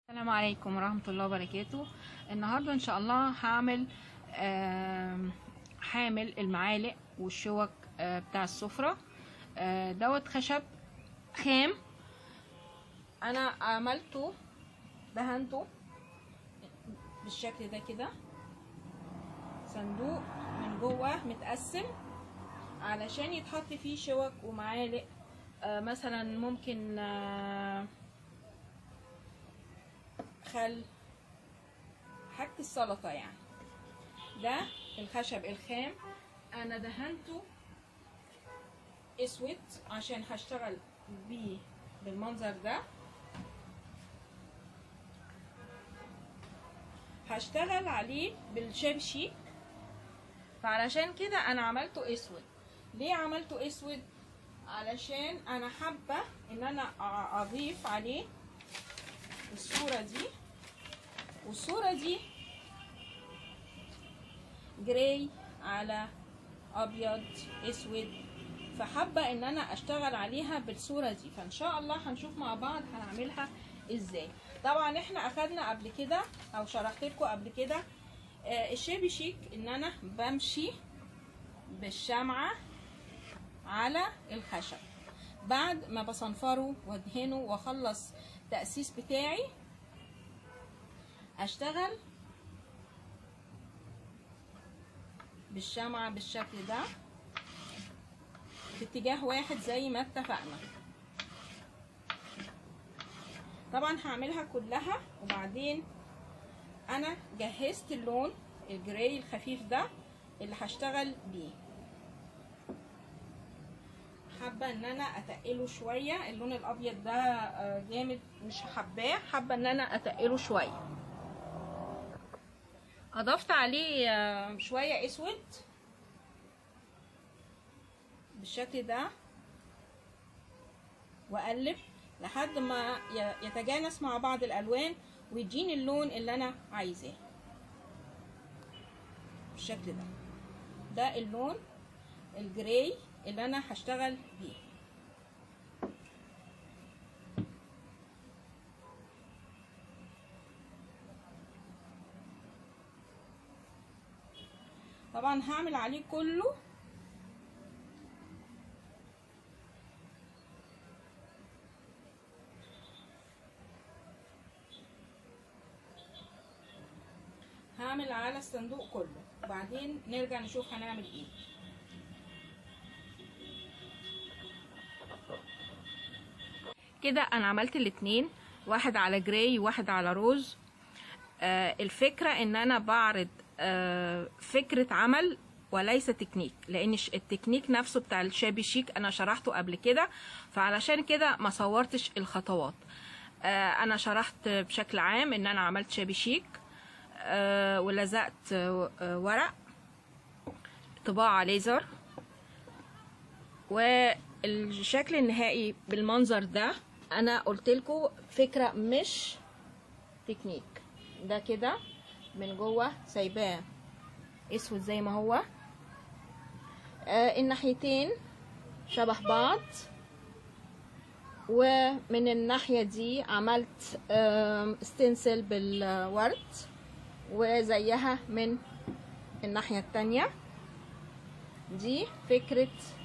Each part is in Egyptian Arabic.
السلام عليكم ورحمة الله وبركاته النهاردة ان شاء الله هعمل آم، حامل المعالق والشوك آه، بتاع السفرة آه، دوت خشب خام انا عملته دهنته بالشكل ده كده صندوق من جوه متقسم علشان يتحط فيه شوك ومعالق آه، مثلا ممكن آه، خل حاجة السلطة يعني ده الخشب الخام انا دهنته اسود عشان هشتغل بيه بالمنظر ده هشتغل عليه بالشبشي فعلشان كده انا عملته اسود ليه عملته اسود علشان انا حابة ان انا أ- اضيف عليه الصورة دي والصورة دي جراي على ابيض اسود فحابة ان انا اشتغل عليها بالصورة دي فان شاء الله هنشوف مع بعض هنعملها ازاي طبعا احنا اخدنا قبل كده او شرحت لكم قبل كده آه، الشيبي شيك ان انا بمشي بالشمعة على الخشب بعد ما بصنفره وادهنه واخلص التأسيس بتاعي اشتغل بالشمعة بالشكل ده في اتجاه واحد زي ما اتفقنا طبعا هعملها كلها وبعدين انا جهزت اللون الجراي الخفيف ده اللي هشتغل بيه حابه ان انا اتقله شويه اللون الابيض ده آه، جامد مش حباه حابه ان انا اتقله شويه اضفت عليه آه، شويه اسود بالشكل ده واقلب لحد ما ي- يتجانس مع بعض الالوان ويديني اللون اللي انا عايزاه بالشكل ده ده اللون الجراي اللي انا هشتغل بيه طبعا هعمل عليه كله هعمل على الصندوق كله وبعدين نرجع نشوف هنعمل ايه كده انا عملت الاتنين واحد على جراي وواحد على روز آه الفكرة ان انا بعرض آه فكرة عمل وليس تكنيك لان ش- التكنيك نفسه بتاع الشابي شيك انا شرحته قبل كده فعلشان كده ما صورتش الخطوات آه انا شرحت بشكل عام ان انا عملت شابي شيك آه ولزقت آه ورق طباعة ليزر والشكل النهائي بالمنظر ده انا قلت لكم فكره مش تكنيك ده كده من جوه سايباه اسود زي ما هو آه الناحيتين شبه بعض ومن الناحية دي عملت آم، ستنسل بالورد وزيها من الناحية التانية دي فكرة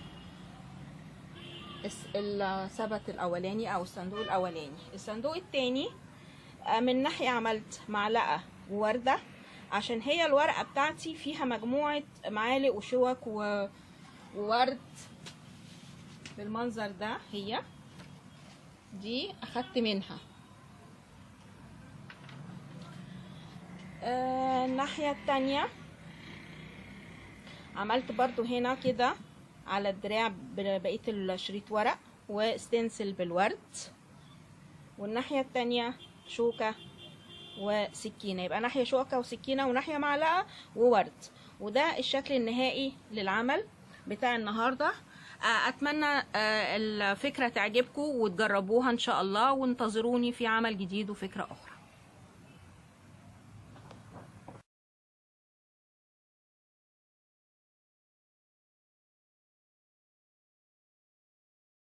الس- السبت الاولاني او الصندوق الاولاني الصندوق التاني آه، من ناحية عملت معلقة ووردة عشان هي الورقة بتاعتي فيها مجموعة معالق وشوك و- وورد بالمنظر ده هي دي اخدت منها آه، الناحية التانية عملت برضو هنا كده على الدراع بقية الشريط ورق وستنسل بالورد والناحية التانية شوكة وسكينة يبقى ناحية شوكة وسكينة وناحية معلقة وورد وده الشكل النهائي للعمل بتاع النهاردة آه، اتمنى آه، الفكرة تعجبكم وتجربوها ان شاء الله وانتظروني في عمل جديد وفكرة اخرى